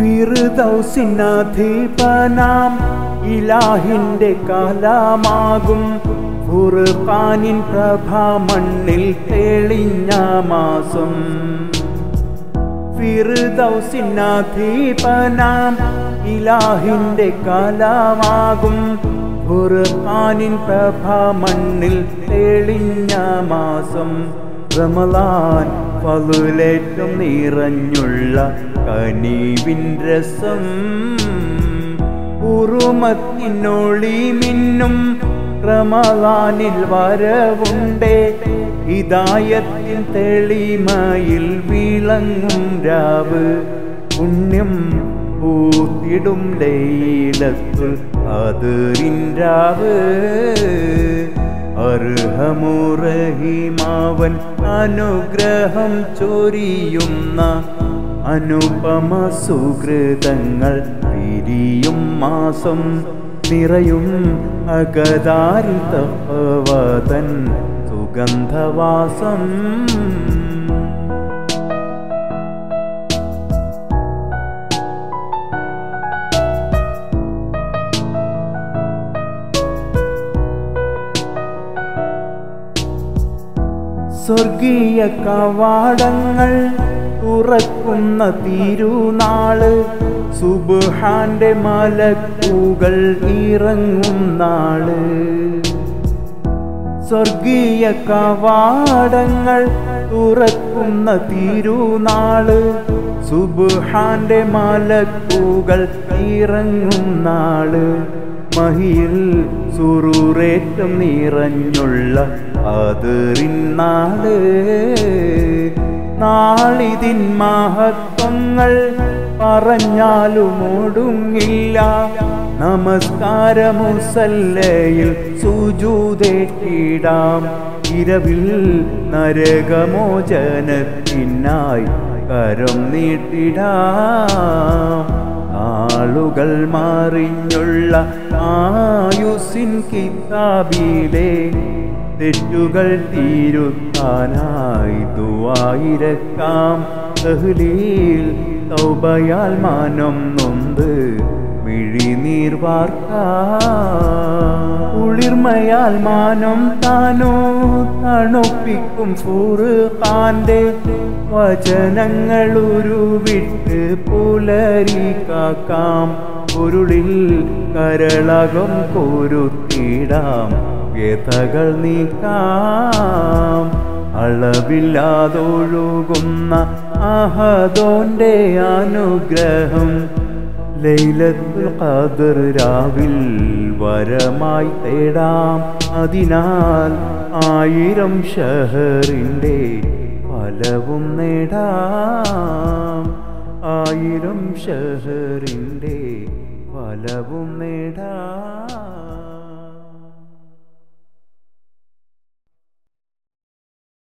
ഫിറുദൗസിനധീപനാം ഇലാഹിന്റെ കാലമാകും ഫുർഖാനിൻ പ്രഭ മണ്ണിൽ തെളിഞ്ഞ മാസം ഫിറുദൗസിനധീപനാം ഇലാഹിന്റെ കാലമാകും ഖുർആനിൻ പ്രഭ മണ്ണിൽ തെളിഞ്ഞ മാസം റമലാൻ പലുലേറ്റം നിറഞ്ഞുള്ള കനീവിൻ രസം ഉറുമത്തിനൊളി മിന്നും റമലാനിൽ വരവുണ്ടേ ഹിദായത്തിൻ തെളിമയിൽ വിളങ്ങും രാവ് പുണ്യം പൂത്തിടും ലൈലത്തുൽ അതിരിൻരാവ് അർഹമുറഹിമാവൻ അനുഗ്രഹം ചൊരിയുന്ന അനുപമ സുഹൃതങ്ങൾ പിരിയും മാസം നിറയും അകതാരി തപ്പവതൻ സുഗന്ധവാസം സ്വർഗീയ കവാടങ്ങൾ തുറക്കുന്ന തിരുനാള് സുബാന്റെ മലക്കുകൾ ഇറങ്ങും നാള് സ്വർഗീയ കവാടങ്ങൾ തുറക്കുന്ന തിരുനാള് സുബാന്റെ മലക്കുകൾ ഇറങ്ങും നാള് മഹിയിൽ സുറൂറേറ്റം നിറഞ്ഞുള്ള അതിറിന്നാള് നാളിതിൻ മഹത്വങ്ങൾ പറഞ്ഞാലും ഒടുങ്ങില്ല നമസ്കാരമുസല്ലയിൽ സുജൂതേറ്റിടാം ഇരവിൽ നരകമോചനത്തിനായി കരം നീട്ടിടാം ആളുകൾ മാറിഞ്ഞുള്ള ആയുസിൻ കിതാബിലെ തെറ്റുകൾ തീരുത്താനായി ദുവായിരക്കാം തഹ്ലീൽ തൗബയാൽ മാനം നൊന്ത് മിഴിനീർ വാർക്കാം കുളിർമയാൽ മാനം താനോ തണുപ്പിക്കും ഫുർഖാന്റെ വചനങ്ങൾ ഉരുവിട്ട് പുലരി കാക്കാം പൊരുളിൽ കരളകം കൊരുത്തിടാം വ്യഥകൾ നീക്കാം അളവില്ലാതൊഴുകുന്ന അഹദോന്റെ അനുഗ്രഹം ലൈലത്തുൽ ഖദർ രാവിൽ വരമായി തേടാം അതിനാൽ ആയിരം ഷഹറിൻ്റെ ഫലവും നേടാം ആയിരം ഷഹറിൻ്റെ ഫലവും നേടാം